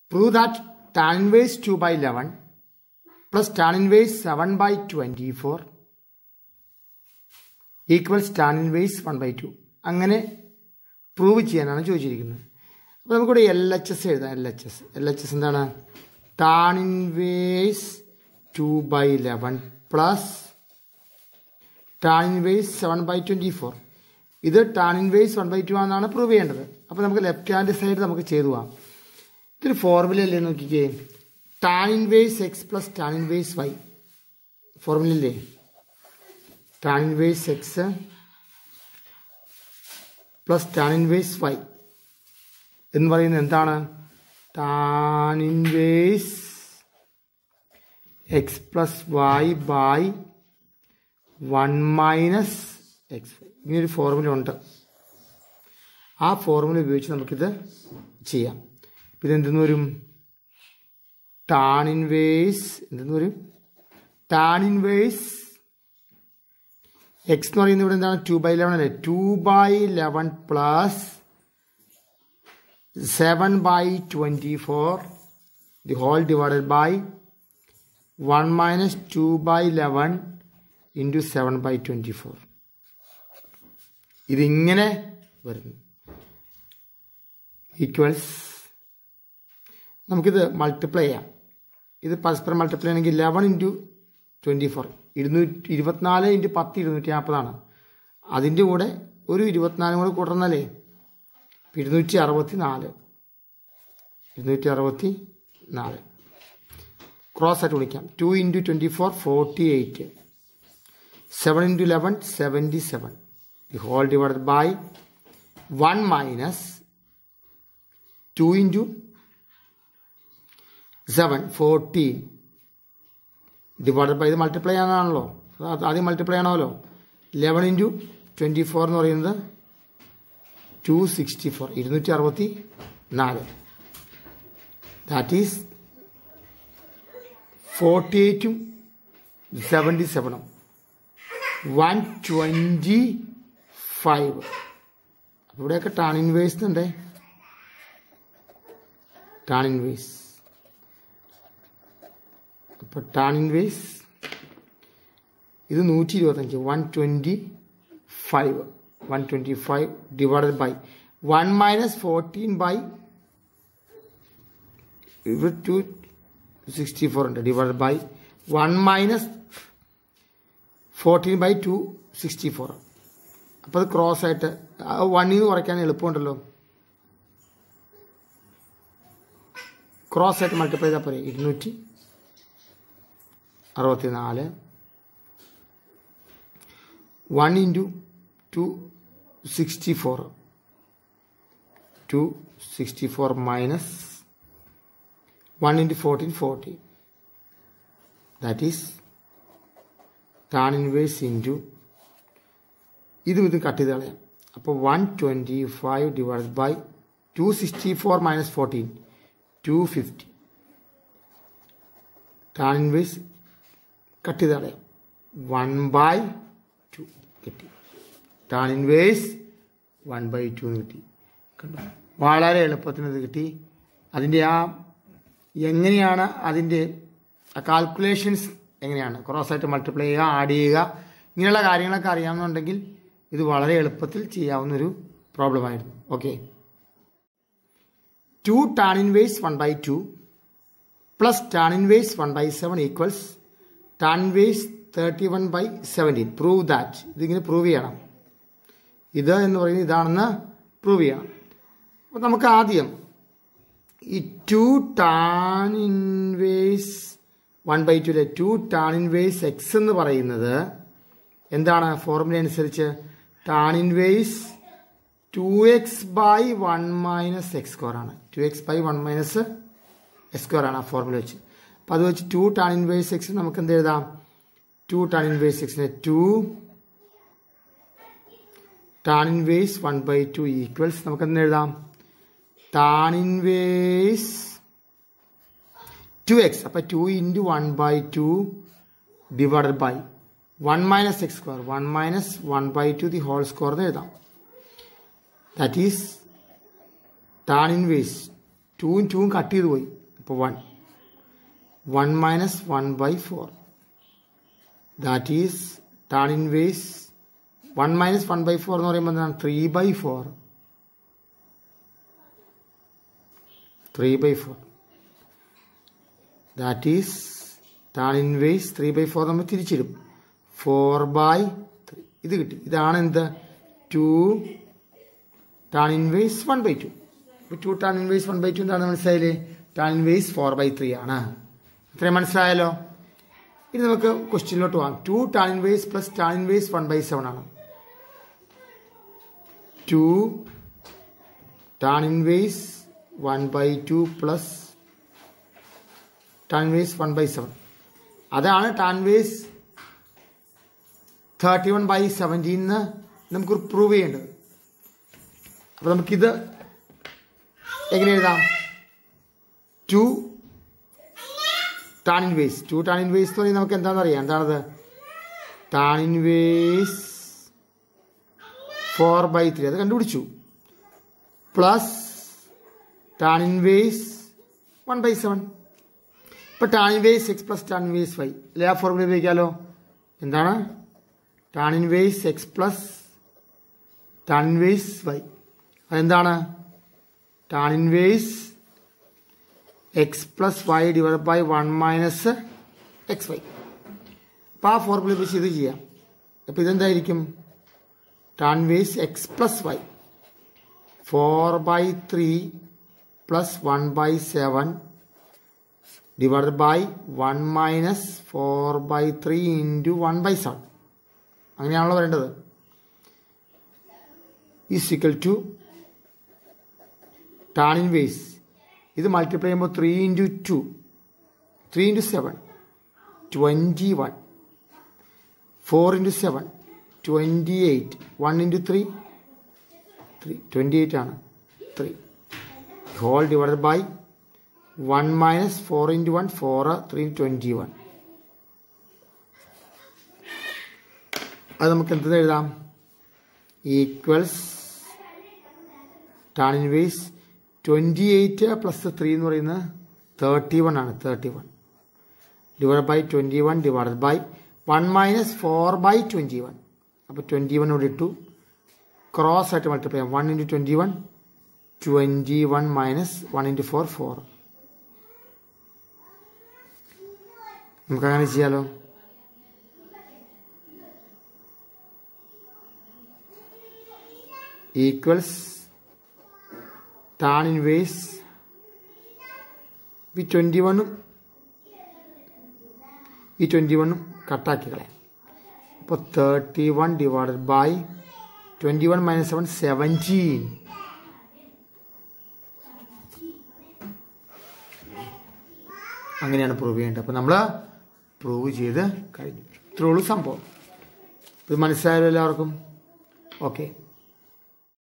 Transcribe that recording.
prove that tan inverse two by eleven plus tan inverse seven by twenty four equals tan inverse one by two അങ്ങനെ prove ചെയ്യാനാണ് ചോദിച്ചിരിക്കുന്നത് അപ്പോൾ നമുക്കിവിടെ L H S എഴുതാം L H S L H S എന്താണ് tan inverse two by eleven plus tan inverse seven by twenty four ഇത് tan inverse one by two ആണെന്നാണ് prove ചെയ്യേണ്ടത് അപ്പോൾ നമുക്ക് ലെഫ്റ്റ് ഹാൻഡ് സൈഡ് നമുക്ക് ചെയ്തു പോവാം ഇതൊരു ഫോർമുല അല്ലേ നോക്കിക്കേ tan inverse x plus tan inverse y formula ഇല്ലേ tan inverse x plus tan inverse y എന്ന് പറയുന്നത് എന്താണ് tan inverse x plus y by one minus x ഇങ്ങനൊരു ഫോർമുല ഉണ്ട് ആ ഫോർമുല ഉപയോഗിച്ച് നമുക്കിത് ചെയ്യാം ഇത് എന്തെന്ന് വരും ടാൻ ഇൻവേഴ്സ് എന്തെന്ന് വരും ടാൻ ഇൻവേഴ്സ് എക്സ് എന്ന് പറയുന്നത് ഇവിടെ എന്താണ് ടു ബൈ ലെവൻ അല്ലേ two by eleven plus seven by twenty four the whole divided by one minus two by eleven into seven by twenty four ഇതിങ്ങനെ വരുന്നു ഈക്വൽസ് നമുക്കിത് മൾട്ടിപ്ലൈ ചെയ്യാം ഇത് പരസ്പരം മൾട്ടിപ്ലൈ ആണെങ്കിൽ ലെവൻ ഇൻറ്റു ട്വൻറ്റി ഫോർ ഇരുന്നൂറ്റി ഇരുപത്തിനാല് ഇൻറ്റു പത്ത് ഇരുന്നൂറ്റി നാൽപ്പതാണ് അതിൻ്റെ കൂടെ ഒരു ഇരുപത്തിനാലും കൂടെ കൂട്ടുന്നല്ലേ ഇരുന്നൂറ്റി അറുപത്തി നാല് ഇരുന്നൂറ്റി അറുപത്തി നാല് ക്രോസ് ആയിട്ട് വിളിക്കാം two into twenty four forty eight seven into eleven seventy seven the whole divided by one minus two into seven fourteen divided by ഇത് മൾട്ടിപ്ലൈ ചെയ്യാനാണല്ലോ അത് ആദ്യം മൾട്ടിപ്ലൈ ചെയ്യണമല്ലോ ലെവൻ ഇൻറ്റു ട്വൻറ്റി ഫോർ എന്ന് പറയുന്നത് ടു സിക്സ്റ്റി ഫോർ ഇരുന്നൂറ്റി അറുപത്തി നാല് ദാറ്റ് ഈസ് ഫോർട്ടി എയ്റ്റും സെവൻറ്റി സെവനും വൺ ട്വൻറ്റി ഫൈവ് അപ്പോൾ ഇവിടെയൊക്കെ ടാൻ ഇൻവേഴ്സ് ഉണ്ട് ടാൻ ഇൻവേഴ്സ് അപ്പോൾ ടാൻ ഇൻവേഴ്സ് ഇത് നൂറ്റി ഇരുപത്തഞ്ച് one twenty five one twenty five divided by one minus fourteen by ഇവിടെ ടു സിക്സ്റ്റി ഫോർ ഉണ്ട് divided by one minus fourteen by two sixty four അപ്പോൾ അത് ക്രോസ് ആയിട്ട് വണ്ണിൽ നിന്ന് കുറയ്ക്കാൻ എളുപ്പമുണ്ടല്ലോ ക്രോസ് ആയിട്ട് മൾട്ടിപ്ലൈ ചെയ്താൽ പോരെ ഇരുന്നൂറ്റി അറുപത്തി നാല് one into two sixty four two sixty four minus one into fourteen forty that is tan inverse into ഇതും ഇതും കട്ട് ചെയ്ത് കളയാം അപ്പോൾ one twenty five divide by two sixty four minus fourteen two fifty tan inverse cut ചെയ്ത് കളയാം one by two കിട്ടി tan inverse one by two എന്ന് കിട്ടി കണ്ടോ വളരെ എളുപ്പത്തിന് ഇത് കിട്ടി അതിൻ്റെ ആ എങ്ങനെയാണ് അതിൻ്റെ ആ കാൽക്കുലേഷൻസ് എങ്ങനെയാണ് ക്രോസ് ആയിട്ട് മൾട്ടിപ്ലൈ ചെയ്യുക ആഡ് ചെയ്യുക ഇങ്ങനെയുള്ള കാര്യങ്ങളൊക്കെ അറിയാമെന്നുണ്ടെങ്കിൽ ഇത് വളരെ എളുപ്പത്തിൽ ചെയ്യാവുന്നൊരു പ്രോബ്ലം ആയിരുന്നു okay two tan inverse one by two plus tan inverse one by seven equals tan inverse thirty one by seventeen prove that ഇതിങ്ങനെ പ്രൂവ് ചെയ്യണം ഇത് എന്ന് പറയുന്നത് ഇതാണെന്ന് പ്രൂവ് ചെയ്യണം അപ്പോൾ നമുക്ക് ആദ്യം ഈ two tan inverse one by ടുലെ ടു ടാൻ ഇൻവേഴ്സ് എക്സ് എന്ന് പറയുന്നത് എന്താണ് ഫോർമുല അനുസരിച്ച് tan inverse two x by one minus x square ആണ് two x by one minus x square ആണ് ആ ഫോർമുല വെച്ച് അപ്പം അത് വെച്ച് ടു ടാൻ ഇൻവേഴ്സ് എക്സ് നമുക്ക് എന്ത് എഴുതാം ടു ടാൻ ഇൻവേഴ്സ് എക്സിനെ two tan inverse one by two equals നമുക്ക് എന്ത് എഴുതാം ടാൻ ഇൻവേഴ്സ് ടു എക്സ് അപ്പം two into one by two divided by one minus x square one minus one by two the whole square എന്ന് എഴുതാം that is tan inverse ടൂവും ടൂവും cut ചെയ്ത് പോയി അപ്പോൾ one one minus one by four that is tan inverse one minus one by four എന്ന് പറയുമ്പോൾ എന്താണ് three by four three by four that is tan inverse three by four നമ്മൾ തിരിച്ചിടും ഫോർ ബൈ ത്രീ ഇത് കിട്ടി ഇതാണ് എന്ത് two tan inverse one by two ഇപ്പോൾ two tan inverse one by two എന്താണ് മനസ്സിലായില്ലേ tan inverse four by three ആണ് ഇത്രയും മനസ്സിലായല്ലോ ഇനി നമുക്ക് ക്വസ്റ്റ്യനിലോട്ട് പോകാം two tan inverse plus tan inverse one by seven ആണ് two tan inverse one by two plus tan inverse one by seven അതാണ് tan inverse thirty one by സെവൻറ്റീന്ന് നമുക്ക് പ്രൂവ് ചെയ്യേണ്ടത് അപ്പോൾ നമുക്കിത് എങ്ങനെ എഴുതാം two tan inverse two tan inverse എന്ന് പറയുന്നത് നമുക്ക് എന്താണെന്ന് അറിയാം എന്താണത് tan inverse four by three അത് കണ്ടുപിടിച്ചു plus tan inverse one by seven ഇപ്പോൾ tan inverse x plus tan inverse Y അല്ലെ ആ ഫോർമുല ഉപയോഗിക്കാമല്ലോ എന്താണ് tan inverse x plus tan inverse y അതെന്താണ് tan inverse x plus y divide by one minus x y അപ്പോൾ ആ formula ഉപയോഗിച്ച് ഇത് ചെയ്യാം അപ്പോൾ ഇതെന്തായിരിക്കും ടാൻ വേസ് x plus y four by three plus one by seven divide by one minus four by three into one by seven അങ്ങനെയാണല്ലോ വരേണ്ടത് is equal to tan inverse ഇത് മൾട്ടിപ്ലൈ ചെയ്യുമ്പോൾ three into two three into seven twenty one four into seven twenty eight one into three three twenty eight ആണ് three whole divide by one minus four into one four three twenty one അത് നമുക്ക് എന്ത് എഴുതാം equals tan inverse twenty eight plus three എന്ന് പറയുന്നത് thirty one ആണ് thirty one divide by twenty one divide by one minus four by twenty one അപ്പോൾ twenty one ഇവിടെ ഇട്ടു ക്രോസ് ആയിട്ട് മൾട്ടിപ്ലൈ ചെയ്യാം one into twenty one twenty one minus one into four four നമുക്ക് അങ്ങനെ ചെയ്യാലോ equals tan inverse ഈ twenty വണ്ണും ഈ ട്വൻറ്റി വണ്ണും കട്ടാക്കി കളയാം അപ്പോൾ thirty one divided by twenty one minus seven seventeen അങ്ങനെയാണ് പ്രൂവ് ചെയ്യേണ്ടത് അപ്പോൾ നമ്മൾ പ്രൂവ് ചെയ്ത് കഴിഞ്ഞു ഇത്രേ ഉള്ളൂ സംഭവം ഇത് മനസ്സിലായല്ലോ എല്ലാവർക്കും ഓക്കെ